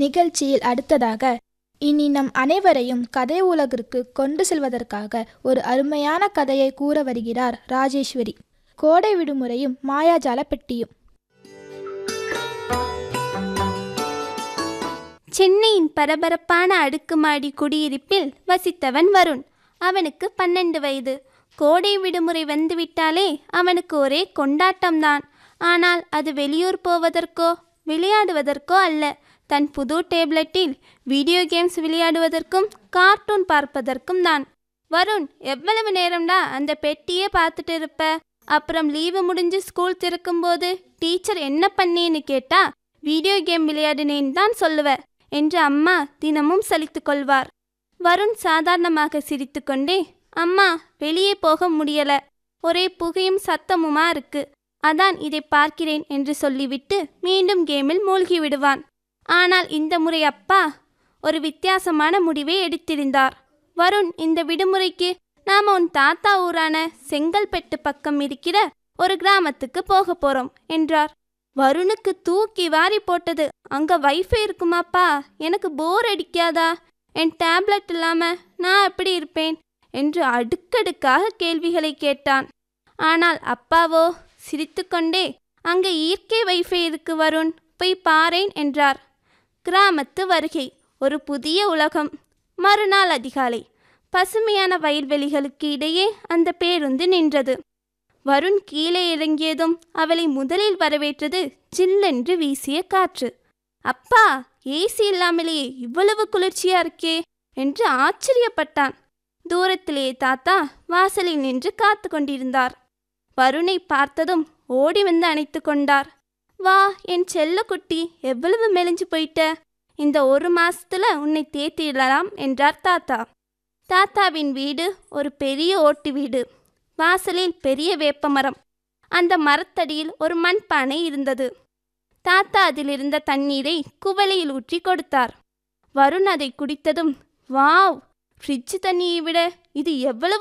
நிகழ்ச்சியில் அடுத்ததாக இனி நம் அனைவரையும் கதை உலகிற்கு கொண்டு செல்வதற்காக ஒரு அருமையான கதையை கூற வருகிறார் ராஜேஸ்வரி கோடை விடுமுறையும் மாயாஜால பெட்டியும் சென்னையின் பரபரப்பான அடுக்குமாடி குடியிருப்பில் வசித்தவன் வருண் அவனுக்கு பன்னெண்டு வயது கோடை விடுமுறை வந்துவிட்டாலே அவனுக்கு ஒரே கொண்டாட்டம்தான் ஆனால் அது வெளியூர் போவதற்கோ விளையாடுவதற்கோ அல்ல தன் புது டேப்லெட்டில் வீடியோ கேம்ஸ் விளையாடுவதற்கும் கார்ட்டூன் பார்ப்பதற்கும் தான் வருண் எவ்வளவு நேரம்டா அந்த பெட்டியே பார்த்துட்டு இருப்ப அப்புறம் லீவு முடிஞ்சு ஸ்கூல் திறக்கும்போது டீச்சர் என்ன பண்ணேன்னு கேட்டா வீடியோ கேம் விளையாடினேன் தான் சொல்லுவ என்று அம்மா தினமும் சலித்து கொள்வார் வருண் சாதாரணமாக சிரித்துக்கொண்டே அம்மா வெளியே போக முடியல ஒரே புகையும் சத்தமுமா இருக்கு அதான் இதை பார்க்கிறேன் என்று சொல்லிவிட்டு மீண்டும் கேமில் மூழ்கி விடுவான் ஆனால் இந்த முறை அப்பா ஒரு வித்தியாசமான முடிவை எடுத்திருந்தார் வருண் இந்த விடுமுறைக்கு நாம உன் தாத்தா ஊரான செங்கல்பட்டு பக்கம் இருக்கிற ஒரு கிராமத்துக்கு போக போறோம் என்றார் வருணுக்கு தூக்கி வாரி போட்டது அங்க வைஃபை இருக்குமாப்பா எனக்கு போர் அடிக்காதா என் டேப்லெட் இல்லாம நான் எப்படி இருப்பேன் என்று அடுக்கடுக்காக கேள்விகளை கேட்டான் ஆனால் அப்பாவோ சிரித்துக்கொண்டே அங்க இயற்கை வைஃபை இருக்கு வருண் போய் பாரேன் என்றார் கிராமத்து வருகை ஒரு புதிய உலகம் மறுநாள் அதிகாலை பசுமையான வயல்வெளிகளுக்கு இடையே அந்த பேருந்து நின்றது வருண் கீழே இறங்கியதும் அவளை முதலில் வரவேற்றது ஜில்லென்று வீசிய காற்று அப்பா ஏசி இல்லாமலேயே இவ்வளவு குளிர்ச்சியா இருக்கே என்று ஆச்சரியப்பட்டான் தூரத்திலே தாத்தா வாசலில் நின்று காத்து கொண்டிருந்தார் வருணை பார்த்ததும் ஓடி வந்து அணைத்து கொண்டார் வா என் செல்ல குட்டி எவ்வளவு மெலிஞ்சு போயிட்ட இந்த ஒரு மாசத்துல உன்னை தேத்திடலாம் என்றார் தாத்தா தாத்தாவின் வீடு ஒரு பெரிய ஓட்டு வீடு வாசலில் பெரிய வேப்பமரம் அந்த மரத்தடியில் ஒரு மண்பானை இருந்தது தாத்தா அதில் இருந்த தண்ணீரை குவளையில் ஊற்றி கொடுத்தார் வருண் அதை குடித்ததும் வாவ் ஃப்ரிட்ஜ் தண்ணியை விட இது எவ்வளவு